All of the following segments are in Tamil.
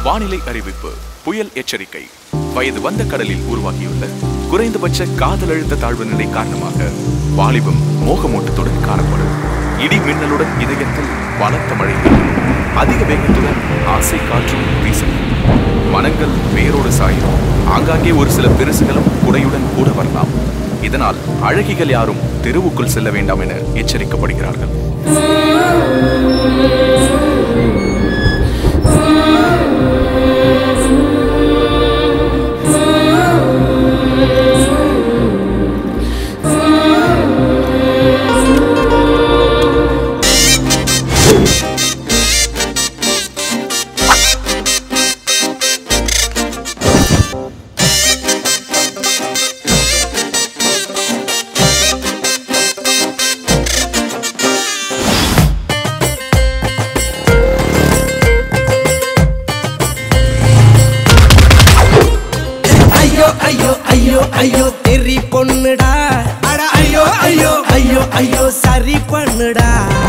வானிலை அறிவிப்பு புயல் எச்சரிக்கை வயது வந்த கடலில் உருவாகியுள்ள குறைந்தபட்ச காதல் அழுத்த தாழ்வு நிலை காரணமாக வாலிபம் மோகமூட்டத்துடன் காணப்படும் இடி மின்னலுடன் இதயத்தில் பலத்த மழை பெய்யும். அதிக வேகத்துடன் ஆசை காற்றும் வீசும் மனங்கள் வேரோடு சாயும் ஆங்காங்கே ஒரு சில பெருசுகளும் குடையுடன் கூட வரலாம் இதனால் அழகிகள் யாரும் தெருவுக்குள் செல்ல வேண்டாம் என எச்சரிக்கப்படுகிறார்கள் ஐயோ ஐயோ ஐயோ ஐயோ தெரி பொண்ணுடா அட ஐயோ ஐயோ ஐயோ ஐயோ சரி பண்ணுடா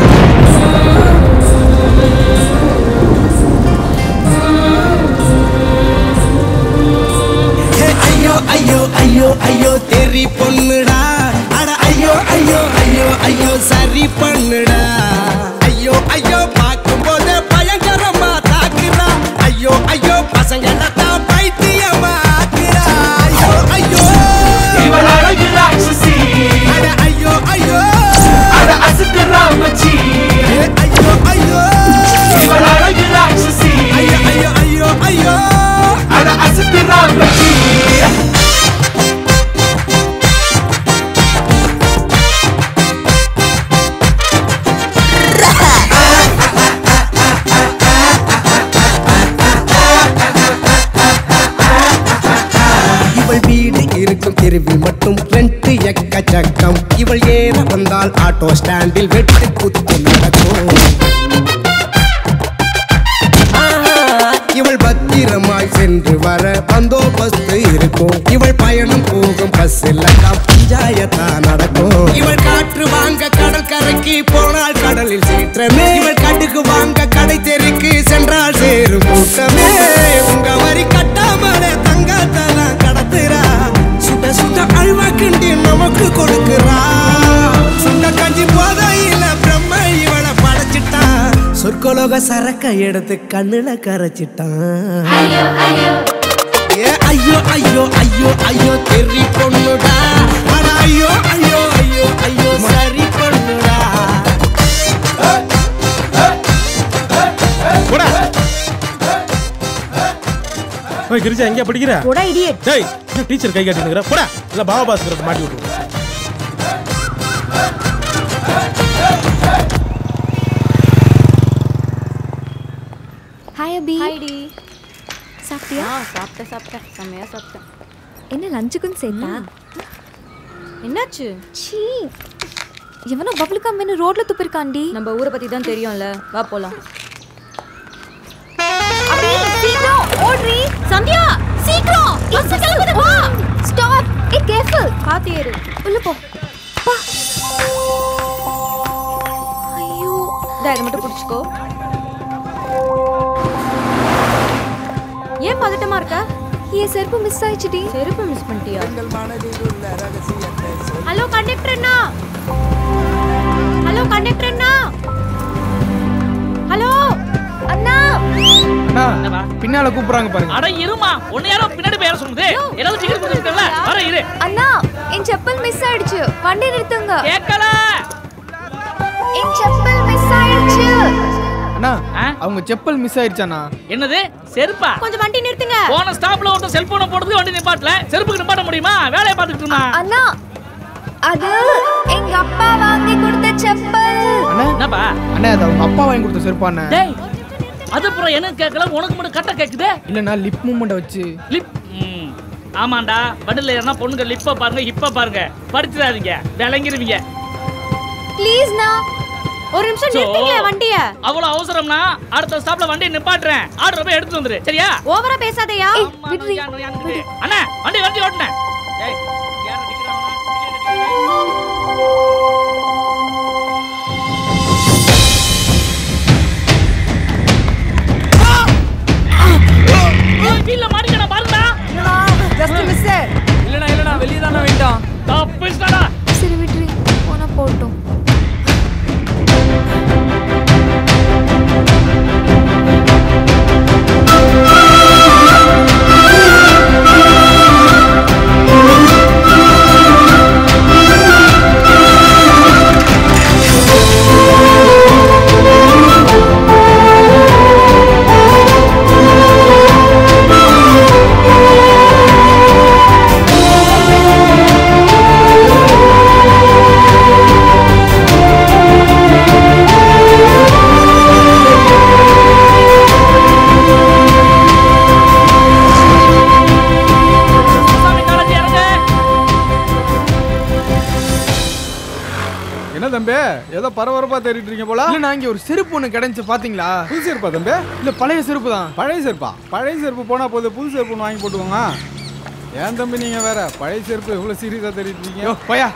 ஹே, ஐயோ ஐயோ ஐயோ ஐயோ தெரி பொண்ணுடா அட ஐயோ ஐயோ ஐயோ ஐயோ சரி பண்ணுடா ஐயோ ஐயோ பார்க்கும்போது பயங்கரமா தாக்குறா ஐயோ ஐயோ பசங்க தான் பைத்தியமா ஆக்குறா ஐயோ ஐயோ இவள் அழகு ராட்சசி அட ஐயோ ஐயோ அட அசத்துறா மச்சி ஏ, ஐயோ ஐயோ இவள் அழகு ராட்சசி ஐயோ ஐயோ ஐயோ ஐயோ அட அசத்துறா மச்சி இவள் வீடு இருக்கும் தெருவில் மட்டும் ரெண்டு எக்கச்சக்கம் இவள் ஏற வந்தால் ஆட்டோ ஸ்டாண்டில் வெட்டு குத்து நடக்கும் ஆஹா, இவள் பத்திரமாய் சென்று வர பந்தோபஸ்து இருக்கும் இவள் பயணம் போகும் பஸ்ஸில் பஞ்சாயத்தான் நடக்கும் இவள் காற்று வாங்க கடல் கரைக்கு போனால் கடலில் சீற்றமே இவள் கடுகு வாங்க கடை தெருக்கு சென்றால் சேரும் கூட்டமே உங்க வரி கட்டாமலே தங்கத்தெல்லாம் கடத்துறா சுட சுட அல்வா கிண்டி நமக்கு கொடுக்குறா சுண்ட கஞ்சி போதையில பிரம்ம இவளை படைச்சிட்டான் சொற்கலோக சரக்க எடுத்து கண்ணுல கரைச்சிட்டான் ஏ ஐயோ ஐயோ ஐயோ ஐயோ தெரி பொண்ணுடா அட ஐயோ ஐயோ ஐயோ ஐயோ சரி பொண்ணுடா ஓய் கிரிஜா எங்க படிக்கிற போடா இடியட் டேய் என்ன டீச்சர் கை காட்டினுங்கிற போடா இல்ல பாபா பாஸ்கர் மாட்டி விட்டுருவோம் ஹாய் அபி ஹாய்டி சாப்பிட்டியா ஆ சாப்பிட்டேன் சாப்பிட்டேன் செம்மையா சாப்பிட்டேன் என்ன லஞ்சுக்கும் சேர்த்தா என்னாச்சு சீ எவனோ பப்ளிக் கம்பெனி ரோட்ல துப்பிருக்காண்டி நம்ம ஊரை பத்தி தான் தெரியும்ல வா போலாம் அபி சீக்கிரம் ஓடுறி சந்தியா சீக்கிரம் பஸ் கிளம்புது வா ஸ்டாப் ஏ கேர்ஃபுல் பாத்து ஏறு உள்ள போ பா ஐயோ இதை இதை மட்டும் பிடிச்சிக்கோ ஏன் பதட்டமா இருக்க என் செருப்பு மிஸ் ஆயிடுச்சுடி செருப்பு மிஸ் பண்ணிட்டியா ஹலோ கண்டக்டர் அண்ணா ஹலோ கண்டக்டர் அண்ணா ஹலோ அண்ணா அண்ணா, பின்னால கூப்பிடுறாங்க பாருங்க அட இருமா உன்னை யாரோ பின்னாடி பேர சொல்லுது ஏதாவது டிக்கெட் கொடுத்துருக்கல வர இரு அண்ணா என் செப்பல் மிஸ் ஆயிடுச்சு வண்டி நிறுத்துங்க கேட்கல என் செப்பல் மிஸ் ஆயிடுச்சு அண்ணா ஆ? அவங்க செப்பல் மிஸ் ஆயிடுச்சாண்ணா என்னது செருப்பா கொஞ்சம் வண்டி நிறுத்துங்க போன ஸ்டாப்ல ஒருத்தன் செல்போனை போடுறது வண்டி நிப்பாட்டல செருப்புக்கு நிப்பாட்ட முடியுமா வேலையை பார்த்துட்டு இருந்தா அண்ணா அது எங்க அப்பா வாங்கி கொடுத்த செப்பல் அண்ணா என்னப்பா அண்ணா அது அவங்க அப்பா வாங்கி கொடுத்த செருப்பாண்ணே டேய் அது அப்புறம் எனக்கு கேட்கல உனக்கு மட்டும் கட்ட கேக்குது இல்லண்ணா லிப் மூமெண்ட் வச்சு லிப் ம். ஆமாண்டா வண்டில ஏறினா பொண்ணுங்க லிப்ப பாருங்க இப்ப பாருங்க படிச்சிடாதீங்க விளங்கிருவீங்க ப்ளீஸ்ண்ணா ஒரு நிமிஷம் சோ. நிறுத்துங்க வண்டிய அவ்வளவு அவசரம்னா அடுத்த ஸ்டாப்ல வண்டியை நிப்பாட்டுறேன் ஆர்டர் போய் எடுத்து வந்துரு சரியா ஓவரா பேசாதயா ஏய், ஆமா, விடுறி. யாரு, யாரு, அண்ணா வண்டி வண்டி ஓட்டுனேன் ஏய் யாரை நிக்கிறாங்களா? தம்பி ஏதோ பரபரப்பா தேடிட்டு இருக்கீங்க போல இல்ல நான் இங்க ஒரு செருப்பு ஒண்ணு கிடைச்சு பாத்தீங்களா புது செருப்பா தம்பி இல்ல பழைய செருப்பு தான் பழைய செருப்பா பழைய செருப்பு போனா போது புது செருப்பு ஒண்ணு வாங்கி போட்டுக்கோங்க ஏன் தம்பி நீங்க வேற பழைய செருப்பு இவ்வளவு சீரியஸா தேடிட்டு இருக்கீங்க யோ போயா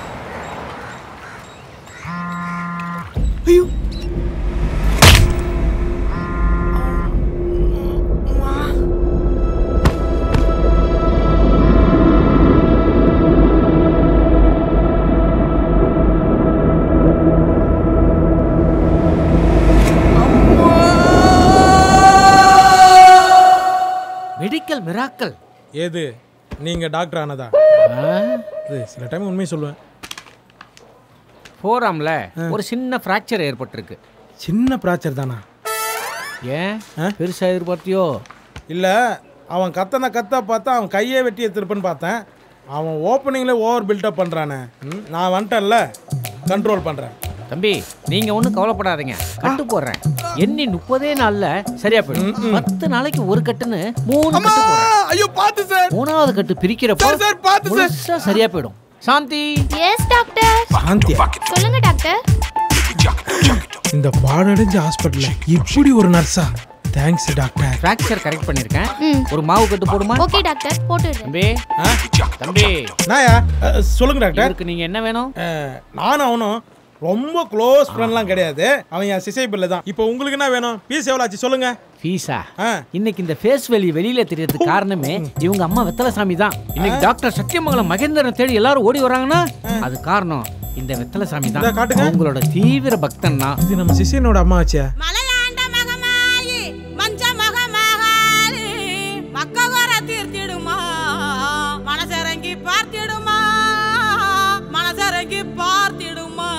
மெடிக்கல் மிராக்கல் ஏது நீங்க டாக்டர் ஆனதா இது சில டைம் உண்மையை சொல்லுவேன் ஃபோராம்ல ஒரு சின்ன ஃப்ராக்சர் ஏற்பட்டிருக்கு சின்ன பிராச்சர் தானா ஏன் பெருசா எதிர்பார்த்தியோ இல்ல அவன் கத்தனை கத்த பார்த்தா அவன் கையே வெட்டி எடுத்துருப்பேன்னு பார்த்தேன் அவன் ஓப்பனிங்ல ஓவர் பில்டப் பண்றானே ம், நான் வந்துட்டேன்ல கண்ட்ரோல் பண்றேன் தம்பி நீங்க ஒன்றும் கவலைப்படாதீங்க கட்டு போடுறேன் எண்ணி முப்பதே நாள்ல சரியா போயிடும் பத்து நாளைக்கு ஒரு கட்டுன்னு மூணு கட்டு போடுறேன் ஐயோ பாத்து சார் மூணாவது கட்டு பிரிக்கிறப்போ சார், சார், பார்த்து சார். முழுசா சரியா போயிடும் சாந்தி எஸ் டாக்டர் சாந்தியா சொல்லுங்க டாக்டர் இந்த பாடடைஞ்ச ஹாஸ்பிட்டல்ல இப்படி ஒரு நர்ஸா தேங்க்ஸ் டாக்டர் ஃப்ராக்சர் கரெக்ட் பண்ணிருக்கேன் ம். ஒரு மாவு கட்டு போடுமா ஓகே டாக்டர் போட்டுடுறேன் தம்பி தம்பி நாயா அஹ், சொல்லுங்க டாக்டர் இவருக்கு நீங்க என்ன வேணும் அஹ், நானும் அவனும் ரொம்ப க்ளோஸ் ஃப்ரெண்ட்லாம் கிடையாது அவன் என் சிசை பிள்ளை தான் இப்போ உங்களுக்கு என்ன வேணும் பீஸ் எவ்வளோ ஆச்சு சொல்லுங்க ஃபீஸா ஆ. இன்னைக்கு இந்த ஃபேஸ் வேலி வெளியில தெரியறதுக்கு காரணமே இவங்க அம்மா வெத்தலை சாமி தான் இன்னைக்கு டாக்டர் சத்தியமங்கலம் மகேந்திரன் தேடி எல்லாரும் ஓடி வராங்கன்னா அது காரணம் இந்த வெத்தலை சாமி இந்தா தான் காட்டுங்க. உங்களோட தீவிர பக்தன்னா இது நம்ம சிசையனோட அம்மா ஆச்சே மலையாண்ட மகமாயி மஞ்ச மகமகாளி மக்ககோர தீர்த்திடுமா மனசரங்கி பார்த்திடுமா மனசரங்கி பார்த்திடுமா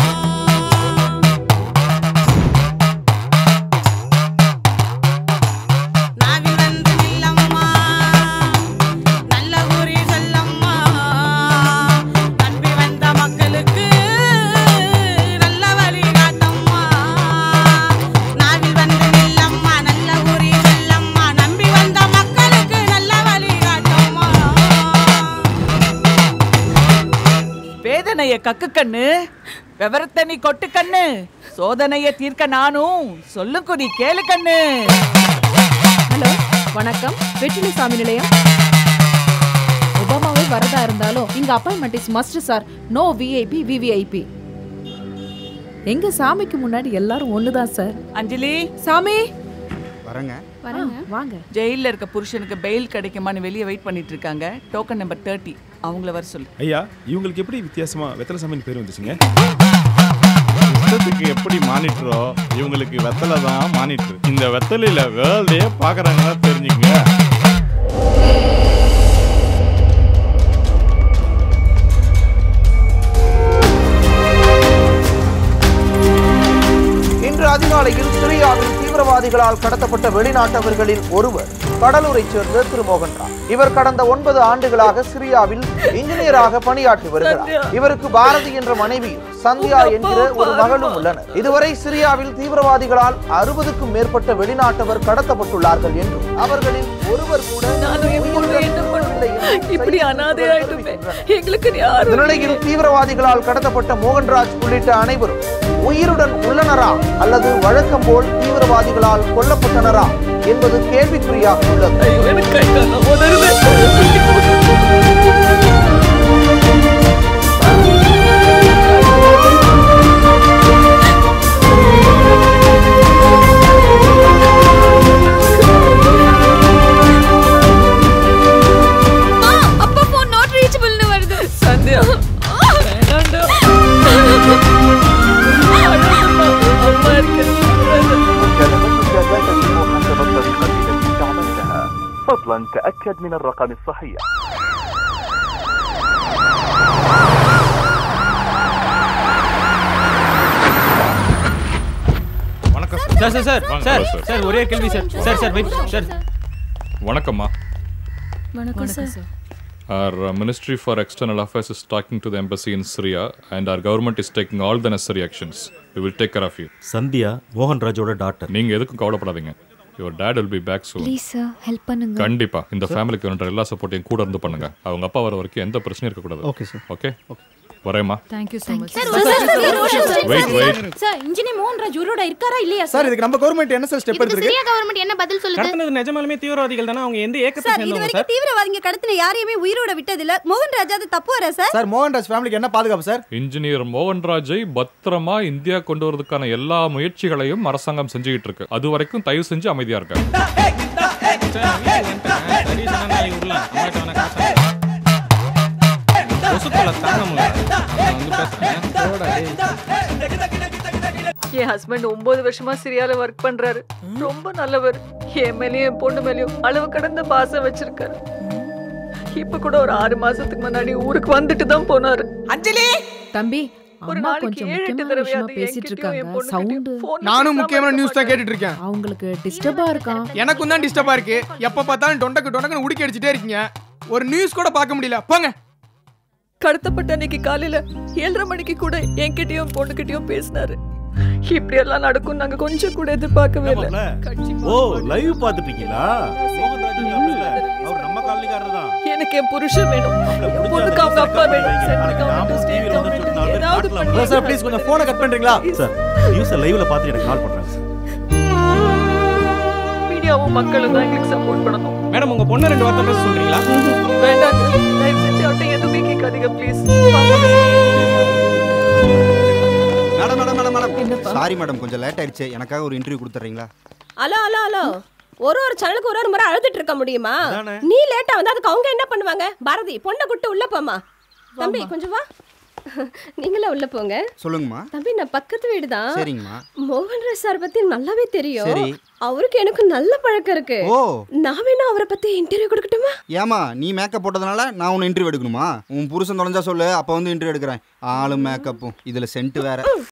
நாவில் வந்து நில்லம்மா நல்ல குறி சொல்லம்மா நம்பி வந்த மக்களுக்கு நல்ல வழி காட்டம்மா நாவில் வந்து நில்லம்மா நல்ல குறி சொல்லம்மா நம்பி வந்த மக்களுக்கு நல்ல வழி காட்டம்மா வேதனைய கக்கு கண்ணு விவரத்தை நீ கொட்டு கண்ணு சோதனைய தீர்க்க நானும் சொல்லும் குறி கேளு கண்ணு ஹலோ வணக்கம் வெற்றிலை சாமி நிலையம் ஒபாமாவே வரதா இருந்தாலும் இங்க appointment is must sir no VIP VVIP எங்க சாமிக்கு முன்னாடி எல்லாரும் ஒண்ணுதான் சார் அஞ்சலி சாமி வரங்க வரேங்க வாங்க ஜெயில்ல இருக்க புருஷனுக்கு பெயில் கிடைக்குமான்னு வெளியே வெயிட் பண்ணிட்டு இருக்காங்க டோக்கன் நம்பர் தேர்ட்டி அவங்கள வர சொல்லு ஐயா இவங்களுக்கு எப்படி வித்தியாசமா வெத்தலை சாமின்னு பேர் வந்துச்சுங்க இஷ்டத்துக்கு எப்படி மானிட்டரோ இவங்களுக்கு வெத்தலை தான் மானிட்டர் இந்த வெத்தலையில வேர்ல்டே பாக்குறாங்கன்னா தெரிஞ்சுக்கங்க இன்று அதிகாலையில் சிரியாவில் தீவிரவாதிகளால் கடத்தப்பட்ட வெளிநாட்டவர்களில் ஒருவர் கடலூரைச் சேர்ந்த திரு மோகன்ராவ் இவர் கடந்த ஒன்பது ஆண்டுகளாக சிரியாவில் இன்ஜினியராக பணியாற்றி வருகிறார் இவருக்கு பாரதி என்ற மனைவி சந்தியா என்கிற ஒரு மகளும் உள்ளனர் இதுவரை சிரியாவில் தீவிரவாதிகளால் அறுபதுக்கும் மேற்பட்ட வெளிநாட்டவர் கடத்தப்பட்டுள்ளார்கள் என்றும் அவர்களில் ஒருவர் கூட இப்படி அனாதை ஆயிட்டுமே எங்களுக்கு இந்த நிலையில் தீவிரவாதிகளால் கடத்தப்பட்ட மோகன்ராஜ் உள்ளிட்ட அனைவரும் உயிருடன் உள்ளனரா அல்லது வழக்கம் போல் தீவிரவாதிகளால் கொல்லப்பட்டனரா என்பது கேள்விக்குறியாக உள்ளது அப்பா போன் நாட் ரீச்சபிள்னு வருது சந்தியா فضلا تأكد من الرقم الصحيح வணக்கம் சார் சார் சார் வாங்க, சார் சார். சார் ஒரே கேள்வி sir sir sir wait sir வணக்கம்மா வணக்கம் sir Our uh, Ministry for External Affairs is talking to the embassy in Syria, and our government is taking all the necessary actions. We will take care of you. Sandhya மோகன்ராஜோட டாக்டர் நீங்க எதுக்கும் கவலைப்படாதீங்க your dad will be back soon. Please sir help பண்ணுங்க கண்டிப்பா இந்த ஃபேமிலிக்கு வேண்ட எல்லா சப்போர்ட்டையும் கூட இருந்து பண்ணுங்க அவங்க அப்பா வர வரைக்கும் எந்த பிரச்சனையும் இருக்கக்கூடாது Okay, sir. ஓகே வரேம்மா thank you so much sir ஒரு நிமிஷம், சார், ஒரு நிமிஷம், sir. Wait, wait. Sir engineer மோகன் ராஜ் உயிரோட இருக்காரா இல்லையா சார் இதுக்கு நம்ம கவர்மெண்ட் என்ன சார் ஸ்டெப் இதுக்கு எடுத்துருக்கு சிரியா கவர்மெண்ட் என்ன பதில் சொல்லுது கடத்தினது நிஜமாலுமே தீவிரவாதிகள் தானே அவங்க எந்த ஏக்கத்தை சார் இது சேர்ந்தவங்க வரைக்கும் சார் தீவிரவாதிங்க கடத்தின யாரையுமே உயிரோட விட்டதில்ல மோகன் ராஜா அது தப்பு வர சார் சார் மோகன்ராஜ் ஃபேமிலிக்கு என்ன பாதுகாப்பு சார் இன்ஜினியர் மோகன்ராஜை பத்திரமா இந்தியா கொண்டு வரதுக்கான எல்லா முயற்சிகளையும் அரசாங்கம் செஞ்சுக்கிட்டு இருக்கு அது வரைக்கும் தயவு செஞ்சு அமைதியா இருக்க சரி சொன்னா நாளைக்கு விடலாம் அம்மாட்ட வேணா காசு கொசுத்தொலை தாங்க முடியல நான் வந்து பேசுறேன் என் ஹஸ்பண்ட் ஒன்பது வருஷமா சிரியால ஒர்க் பண்றாரு ரொம்ப நல்லவர் என் மேலயும் என் பொண்ணு மேலயும் அளவு கடந்த பாசம் வச்சிருக்காரு இப்ப கூட ஒரு ஆறு மாசத்துக்கு முன்னாடி ஊருக்கு வந்துட்டு தான் போனாரு அஞ்சலி தம்பி ஒரு அம்மா நாளைக்கு கொஞ்சம் ஏழு எட்டு முக்கியமான தடவை விஷயமா அது பேசிட்டு என்கிட்டயும் என் இருக்காங்க பொண்ணுகிட்டயும் சவுண்டு phone நானும் முக்கியமான நியூஸ் தான் கேட்டுட்டு இருக்கேன் அவங்களுக்கு டிஸ்டர்பா இருக்கான் எனக்கும் தான் டிஸ்டர்பா இருக்கு எப்ப பார்த்தாலும் டொண்டக்கு டொண்டக்குன்னு உடுக்கி அடிச்சிட்டே இருக்கீங்க ஒரு நியூஸ் கூட பார்க்க முடியல போங்க கடத்தப்பட்ட அன்னைக்கு காலையில ஏழரை மணிக்கு கூட என்கிட்டயும் பொண்ணுகிட்டயும் பேசினாரு இப்படி எல்லாம் நடக்கும் நாங்க கொஞ்சம் கூட எதிர்பார்க்கவே இல்லை ஓ லைவ் பார்த்துட்டு இருக்கீங்களா மோகன்ராஜ் அப்படி இல்ல அவர் நம்ம காலனிக்காரர் தான் எனக்கு என் புருஷன் வேணும் என் பொண்ணுக்கு அவங்க அப்பா வேணும் சென்ட்ரல் கவர்மெண்ட் ஸ்டேட் கவர்மெண்ட் ஏதாவது ஹலோ சார் ப்ளீஸ் கொஞ்சம் ஃபோனை கட் பண்றீங்களா சார் நியூஸை லைவ்ல பார்த்துட்டு எனக்கு கால் பண்றேன் சார் மீடியாவும் மக்களும் தான் எங்களுக்கு சப்போர்ட் பண்ணணும் மேடம் உங்க பொண்ணு ரெண்டு வார்த்தை பேச சொல்றீங்களா வேண்டாங்க தயவு செஞ்சு அவர்கிட்ட எதுவுமே கேட்காதீங்க please madam madam madam madam sorry madam கொஞ்சம் லேட் ஆயிடுச்சு எனக்காக ஒரு இன்டர்வியூ கொடுத்துறீங்களா ஹலோ ஹலோ ஹலோ ஒரு ஒரு சேனலுக்கு ஒரு ஒரு முறை அழுதுட்டு இருக்க முடியுமா நீ லேட்டா வந்தா அதுக்கு அவங்க என்ன பண்ணுவாங்க பாரதி பொண்ணை கூட்டு உள்ள போமா தம்பி கொஞ்சம் வா நீங்களே உள்ள போங்க சொல்லுங்கம்மா தம்பி நான் பக்கத்து வீடு தான் சரிங்கம்மா மோகன்ராஜ் சார் பத்தி நல்லாவே தெரியும் சரி. அவருக்கு எனக்கு நல்ல பழக்கம் இருக்கு ஓ. நான் வேணா அவரை பத்தி இன்டர்வியூ கொடுக்கட்டுமா ஏமா நீ மேக்கப் போட்டதுனால நான் உன்னை இன்டர்வியூ எடுக்கணுமா உன் புருஷன் தொலைஞ்சா சொல்லு அப்போ வந்து இன்டர்வியூ எடுக்கிறேன் ஆளும் மேக்கப்பும் இதுல சென்ட் வேற